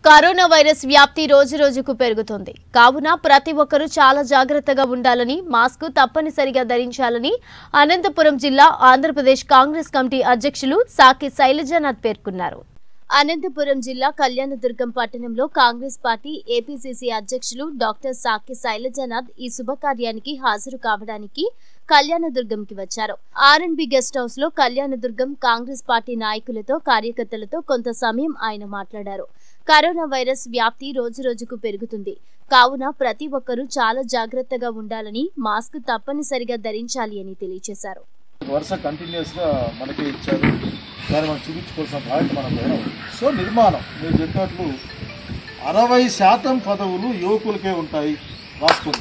Corona virus వ్యాప్తి రోజు రోజుకు పెరుగుతోంది కావున ప్రతి ఒక్కరూ చాలా జాగ్రత్తగా ఉండాలని మాస్క్ తప్పనిసరిగా ధరించాలని అనంతపురం జిల్లా ఆంధ్రప్రదేశ్ కాంగ్రెస్ కమిటీ అధ్యక్షులు సాకి శైలజానాథ్ పేర్కొన్నారు అనంతపురం జిల్లా కళ్యాణదుర్గం పట్టణంలో కాంగ్రెస్ పార్టీ ఏపీసీసీ అధ్యక్షులు డాక్టర్ సాకి శైలజానాథ్ ఈ శుభకార్యానికి హాజరు కావడానికి కళ్యాణదుర్గంకి వచ్చారు ఆర్ఎన్బి గెస్ట్ హౌస్ లో కళ్యాణదుర్గం కాంగ్రెస్ పార్టీ నాయకులతో కార్యకర్తలతో కొంత సమయం ఆయన మాట్లాడారు కరోనా వైరస్ వ్యాప్తి రోజు రోజుకు పెరుగుతుంది కావున ప్రతి ఒక్కరూ చాలా జాగ్రత్తగా ఉండాలని మాస్క్ తప్పనిసరిగా ధరించాలి అని తెలియజేశారు వరుస కంటిన్యూస్గా మనకి ఇచ్చారు దాన్ని మనం చూపించుకోవాల్సిన బాధ్యత మన పైన ఉంది. సో నిర్మాణం మీరు చెప్పినట్లు అరవై శాతం పదవులు యువకులకే ఉంటాయి రాసుకోండి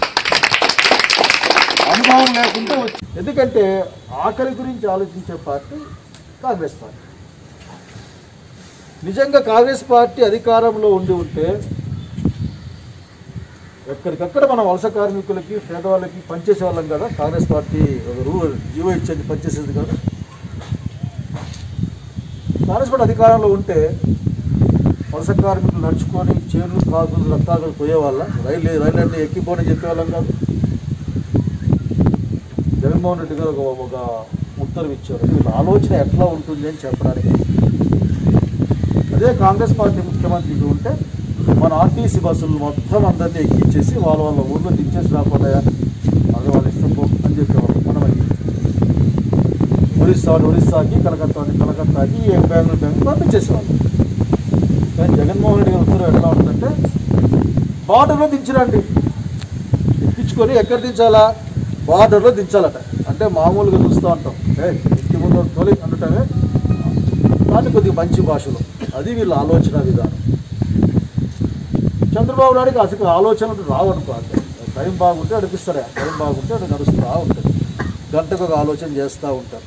అనుభవం లేకుండా వచ్చి ఎందుకంటే ఆకలి గురించి ఆలోచించే పార్టీ కాంగ్రెస్ పార్టీ నిజంగా కాంగ్రెస్ పార్టీ అధికారంలో ఉండి ఉంటే ఎక్కడికక్కడ మనం వలస కార్మికులకి పేదవాళ్ళకి పనిచేసే వాళ్ళం కదా కాంగ్రెస్ పార్టీ ఒక రూల్ జీవో ఇచ్చేది పనిచేసేది కదా కాంగ్రెస్ పార్టీ అధికారంలో ఉంటే వలస కార్మికులు నడుచుకొని చేర్లు కాకులు రక్తాకులు పోయేవాళ్ళ రైలు రైలు అంటే ఎక్కిపోని చెప్పేవాళ్ళం కాదు జగన్మోహన్ రెడ్డి గారు ఒక ఒక ఉత్తర్వు ఇచ్చారు వీళ్ళ ఆలోచన ఎట్లా ఉంటుంది అని చెప్పడానికి అదే కాంగ్రెస్ పార్టీ ముఖ్యమంత్రికి ఉంటే మన ఆర్టీసీ బస్సులు మొత్తం అందరినీ ఎక్కించేసి వాళ్ళ వాళ్ళ ఊర్లో దించేసి రాకుండా అది వాళ్ళ ఇష్టం పో అని చెప్పేవాళ్ళు మనం ఒరిస్సా ఒరిస్సాకి కలకత్తా కలకత్తాకి ఏ బెంగళూరు బెంగళూరు పంపించేసేవాళ్ళు కానీ జగన్మోహన్ రెడ్డి గారి ఉత్తర్వు ఎట్లా ఉంటుందంటే బార్డర్లో దించరండి ఎక్కించుకొని ఎక్కడ దించాలా బార్డర్లో దించాలట అంటే మామూలుగా చూస్తూ ఉంటాం ఏ ఇంటి ముందు తొలి అంటుంటే కానీ కొద్దిగా మంచి భాషలో అది వీళ్ళ ఆలోచన విధానం చంద్రబాబు నాయుడుకి అసలు ఆలోచనలు రావనుకో అంటే టైం బాగుంటే నడిపిస్తారు టైం బాగుంటే అది నడుస్తూ ఉంటుంది గంటకు ఒక ఆలోచన చేస్తూ ఉంటారు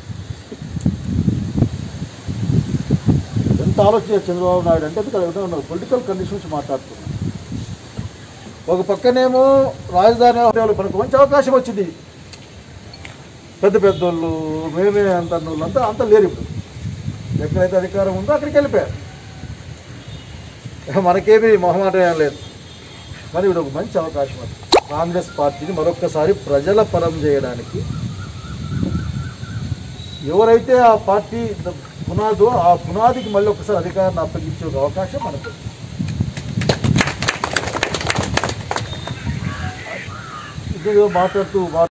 ఎంత ఆలోచన చేస్తారు చంద్రబాబు నాయుడు అంటే ఎందుకంటే పొలిటికల్ కండిషన్స్ మాట్లాడుతున్నాం ఒక పక్కనేమో రాజధాని వాళ్ళకి మనకు మంచి అవకాశం వచ్చింది పెద్ద పెద్దోళ్ళు మేమే అంత అన్నోళ్ళు అంతా అంత లేరు ఇప్పుడు ఎక్కడైతే అధికారం ఉందో అక్కడికి వెళ్ళిపోయారు మనకేమీ మొహమాటం ఏం లేదు కానీ ఇప్పుడు ఒక మంచి అవకాశం అది కాంగ్రెస్ పార్టీని మరొక్కసారి ప్రజల పరం చేయడానికి ఎవరైతే ఆ పార్టీ పునాదో ఆ పునాదికి మళ్ళీ ఒకసారి అధికారాన్ని అప్పగించే ఒక అవకాశం మనకు ఉంది. ఇది మాట్లాడుతూ